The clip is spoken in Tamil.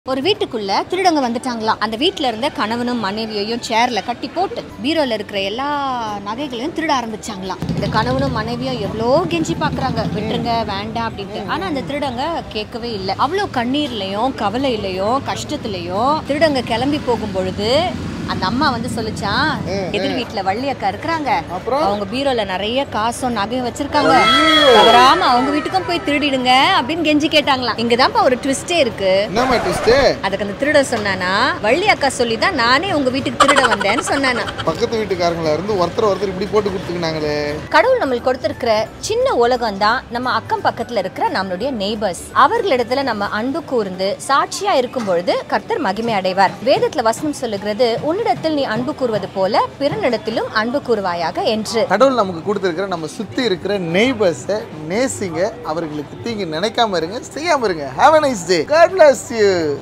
ஒரு வீட்டுக்குள்ள திருடங்க வந்துட்டாங்களாம் அந்த வீட்ல இருந்த கணவனும் மனைவியையும் சேர்ல கட்டி போட்டு பீரோல இருக்கிற எல்லா நகைகளையும் திருட ஆரம்பிச்சாங்களாம் இந்த கணவனும் மனைவியும் எவ்வளோ கெஞ்சி பாக்குறாங்க விட்டுருங்க வேண்டாம் அப்படின்ட்டு ஆனா அந்த திருடங்க கேட்கவே இல்லை அவ்வளோ கண்ணீர்லயும் கவலையிலயும் கஷ்டத்துலயும் திருடங்க கிளம்பி போகும் பொழுது அந்த அம்மா வந்து சொல்லுச்சான் எதிர் வீட்டுல வள்ளி அக்கா இருக்கிறாங்க அப்புறம்? அவங்க பீரோல நிறைய காசும் நகையும் வச்சிருக்காங்க தவறாம அவங்க வீட்டுக்கும் போய் திருடிடுங்க அப்படின்னு கெஞ்சி கேட்டாங்களாம் இங்கதான்ப்பா ஒரு ட்விஸ்டே இருக்கு என்னம்மா ட்விஸ்ட்டு அதுக்கு அந்த திருட சொன்னானா வள்ளி அக்கா சொல்லி தான் நானே உங்க வீட்டுக்கு திருட வந்தேன்னு சொன்னானா பக்கத்து வீட்டுக்காரங்களா இருந்து ஒருத்தர் ஒருத்தர் இப்படி போட்டு கொடுத்துக்கினாங்களே கடவுள் நம்மளுக்கு கொடுத்திருக்கிற சின்ன உலகம் தான் நம்ம அக்கம் பக்கத்துல இருக்கிற நம்மளுடைய நெய்பர்ஸ் அவர்களிடத்துல நம்ம அன்பு கூர்ந்து சாட்சியா இருக்கும் பொழுது கர்த்தர் மகிமை அடைவார் வேதத்துல வசனம் சொல்லுகிறது உன்னிடத்தில் நீ அன்பு கூறுவது போல பிறனிடத்திலும் அன்பு கூறுவாயாக என்று கடவுள் நமக்கு கொடுத்துருக்கிற நம்ம சுற்றி இருக்கிற நெய்பர்ஸை நேசிங்க அவர்களுக்கு தீங்கு நினைக்காம இருங்க செய்யாம இருங்க have a nice day God bless you